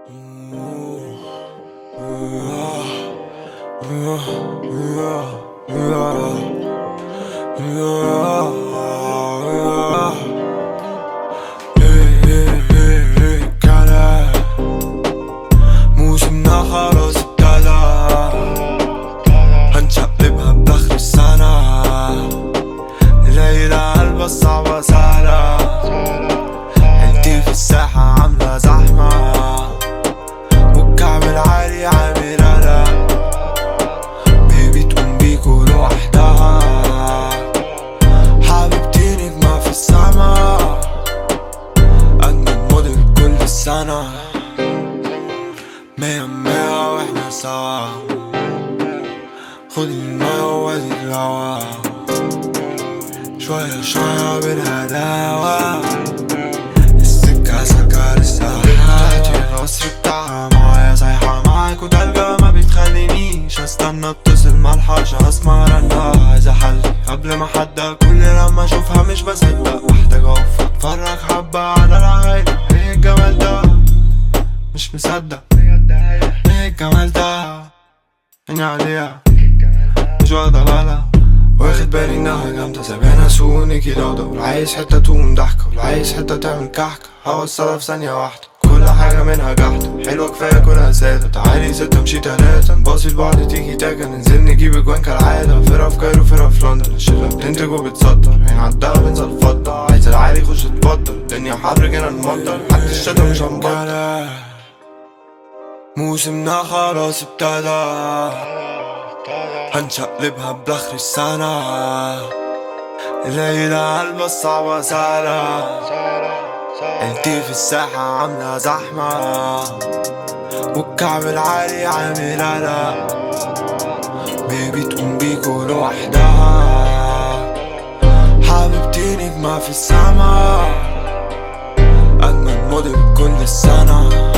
موسمنا خلاص ابتدى هنشقلبها بآخر السنة ليلة قلبها صعبة سهلة عيلتي في الساحة عاملة زحمة والكعب العالي عامل قلق بيبي تقوم بيكو لوحدها حبيبتي نجمة في السما أجمل موديل كل السنة مية مية واحنا سوا خد المية وادي الهوا شوية شوية بالهداوة السكة سكة لسه تحت القصر بتاعها معايا سايحة معاك وتلقى ما بتخلينيش استنى اتصل ملحقش اسمع رنها عايز احلي قبل ما حد كل لما اشوفها مش بصدق محتاج اقف اتفرج حبة على العايلة ايه الجمال ده مش مصدق ايه الجمال ده عيني عليها مش واخدة بالها واخد بالي انها جامدة زبانة سوني كده ودور عايز حتة تقوم ضحكة واللي عايز حتة تعمل كحكة هوصلها في ثانية واحدة كل حاجة منها جحدة حلوة كفاية كلها سادة تعالي ستة مشي تلاتة نباصي لبعض تيجي تاكا ننزل نجيب اجوان كالعادة فرقة في كايرو فرقة في لندن الشلة بتنتج وبتصدر عين عالدها بنزل فضة عايز العالي يخش تبطل الدنيا حر جينا نمطر حتى الشتا مش هنبطل موسمنا خلاص ابتدى هنشقلبها بآخر السنة الليلة قلبها الصعبة سهلة عيلتي في الساحة عاملة زحمة والكعب العالي عامل قلق بيبي تقوم بيكو لوحدها حبيبتي نجمة في السما أجمل موديل كل السنة